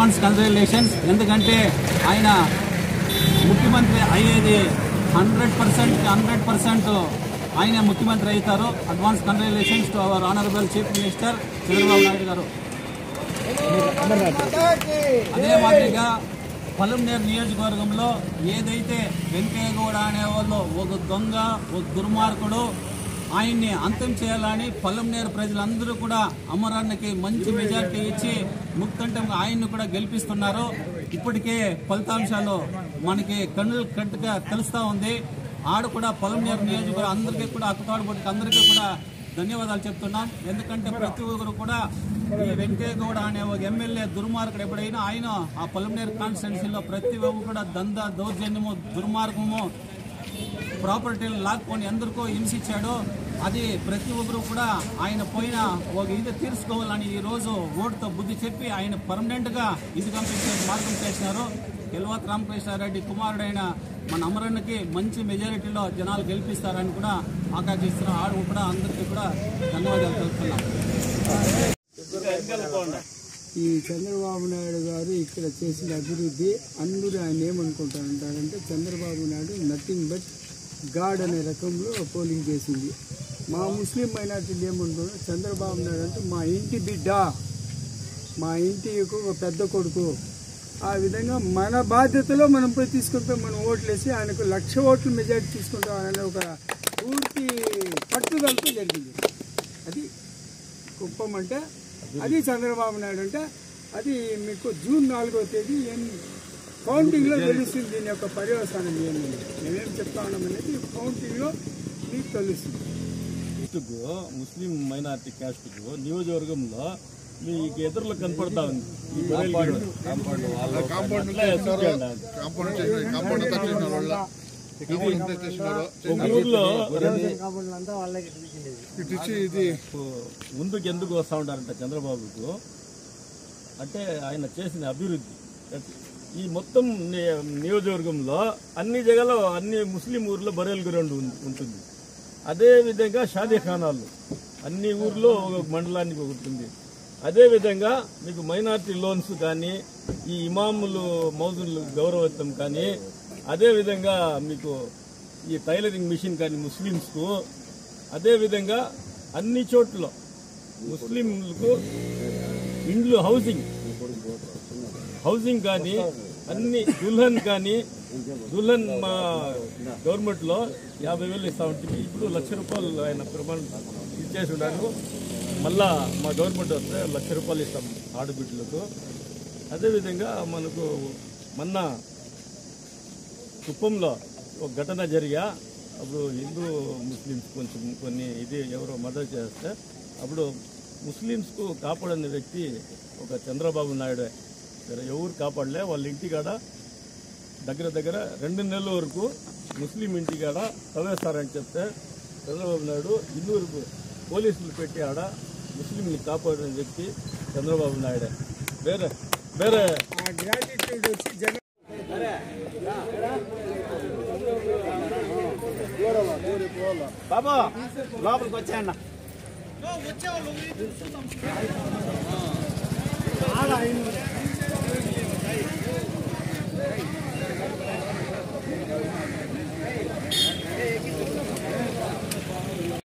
Advance congratulations ఎందుకంటే ఆయన ముఖ్యమంత్రి అయ్యేది హండ్రెడ్ పర్సెంట్ హండ్రెడ్ పర్సెంట్ ఆయన ముఖ్యమంత్రి అవుతారు advance congratulations to our honourable chief minister Chandrababu Naidu garu అదే మాదిరిగా పలంనేరు నియోజకవర్గంలో ఏదైతే వెంకయ్య గౌడ అనేవాళ్ళు ఒక దొంగ ఒక దుర్మార్గుడు ఆయన్ని అంతం చేయాలని పల్లంనేరు ప్రజలందరూ కూడా అమరాన్నకి మంచి మెజారిటీ ఇచ్చి ముక్తంటంగా ఆయన్ని కూడా గెలిపిస్తున్నారు ఇప్పటికే ఫలితాంశాలు మనకి కన్నులు కట్టుగా తెలుస్తూ ఉంది ఆడ కూడా పల్లంనేరు నియోజకవర్గం అందరికీ కూడా అక్కతోడబుట్టి అందరికీ కూడా ధన్యవాదాలు చెప్తున్నాం ఎందుకంటే ప్రతి ఒక్కరు కూడా ఈ వెంకయ్య గౌడ అనే ఒక ఎమ్మెల్యే దుర్మార్గుడు ఎప్పుడైనా ఆయన ఆ పొలంనేరు కాన్స్టిట్యున్సీలో ప్రతి ఒక్కరు కూడా దంద దౌర్జన్యము దుర్మార్గము ప్రాపర్టీలు లాక్కొని ఎందరికో హింసించాడో అది ప్రతి ఒక్కరు కూడా ఆయన పోయిన ఒక ఇది తీర్చుకోవాలని ఈ రోజు ఓటుతో బుద్ధి చెప్పి ఆయన పర్మనెంట్ గా ఇది పంపించే మార్గం చేసినారు గెలవత్ రామకృష్ణారెడ్డి కుమారుడైన మన అమరన్నకి మంచి మెజారిటీలో జనాలు గెలిపిస్తారని కూడా ఆకాంక్షిస్తున్నాం ఆడు కూడా అందరికీ కూడా ధన్యవాదాలు తెలుపుతున్నాం ఈ చంద్రబాబు నాయుడు గారు ఇక్కడ చేసిన అభివృద్ధి అందరూ ఆయన ఏమనుకుంటారంటారంటే Chandrababu Naidu nothing but god అనే రకంలో పోలింగ్ చేసింది మా ముస్లిం మైనార్టీలు ఏమనుకుంటారు చంద్రబాబు నాయుడు అంటే మా ఇంటి బిడ్డ మా ఇంటి ఒక పెద్ద కొడుకు ఆ విధంగా మన బాధ్యతలో మనం పోయి తీసుకుంటే మనం ఓట్లేసి ఆయనకు లక్ష ఓట్లు మెజారిటీ తీసుకుంటాం అనే ఒక పూర్తి పట్టుదలతో జరిగింది అది కుప్పం అంటే అది చంద్రబాబు నాయుడు అంటే అది మీకు జూన్ నాలుగో తేదీ ఏం కౌంటింగ్లో తెలుస్తుంది దీని యొక్క పర్యవసానం ఏమి మేమేం చెప్తా ఉన్నాం అనేది కౌంటింగ్లో మీకు తెలుస్తుంది క్యాస్ట్కు ముస్లిం మైనార్టీ క్యాస్ట్కు నియోజకవర్గంలో మీకు ఎదురులో కనపడతా ఉంది ఈ బరేలి కాంపౌండ్ అట్లా చూడండి. కాంపౌండ్ చేసిన కాంపౌండ్ అంతా చేసిన వాళ్ళ కాంపౌండ్ అంతా చేసినారు ఒక ఊర్లో ఇటు ఇచ్చి ఇది ముందుకు ఎందుకు వస్తూ ఉంటారంట చంద్రబాబుకు అంటే ఆయన చేసిన అభివృద్ధి ఈ మొత్తం ని- నియోజకవర్గంలో అన్ని జగలో అన్ని ముస్లిం ఊర్లో బరేల్ గ్రౌండ్ ఉం- ఉంటుంది అదే విధంగా షాదీఖానాలు అన్ని ఊర్లో ఒక మండలానికి ఒకటి ఉంది అదే విధంగా మీకు మైనార్టీ లోన్స్ కానీ ఈ ఇమాములు మౌజులు గౌరవత్వం కానీ అదే విధంగా మీకు ఈ టైలరింగ్ మిషన్ కానీ ముస్లిమ్స్కు అదే విధంగా అన్ని చోట్ల ముస్లింలకు ఇండ్లు హౌసింగ్ హౌసింగ్ కానీ అన్ని దుల్హన్ కానీ దుల్హన్ మా గవర్నమెంట్ లో యాభై వేలు ఇస్తా ఉంటుంది ఇప్పుడు లక్ష రూపాయలు ఆయన ప్రమాణం ఇచ్చేసి ఉన్నాడు మళ్ళా మా గవర్నమెంట్ వస్తే లక్ష రూపాయలు ఇస్తాం ఆడబిడ్డలకు అదేవిధంగా మనకు మొన్న కుప్పంలో ఒక ఘటన జరిగా అప్పుడు హిందూ ముస్లిమ్స్ కొంచెం కొన్ని ఇది ఎవరో మర్డర్ చేస్తే అప్పుడు ముస్లిమ్స్కు కాపాడని వ్యక్తి ఒక చంద్రబాబు నాయుడే సరే ఎవరు కాపాడలే వాళ్ళ ఇంటికాడ దగ్గర దగ్గర రెండు నెలల వరకు ముస్లిం ఇంటికాడ తవ్వేస్తారని చెప్తే చంద్రబాబు నాయుడు ఇన్నూరు పోలీసులు పెట్టి ఆడ ముస్లింని కాపాడిన వ్యక్తి చంద్రబాబు నాయుడే వేరే వేరే ఆ గ్రాటిట్యూడ్ వచ్చి జగన్ బాబు లోపలికి వచ్చాయన్న ఆడ ఆయన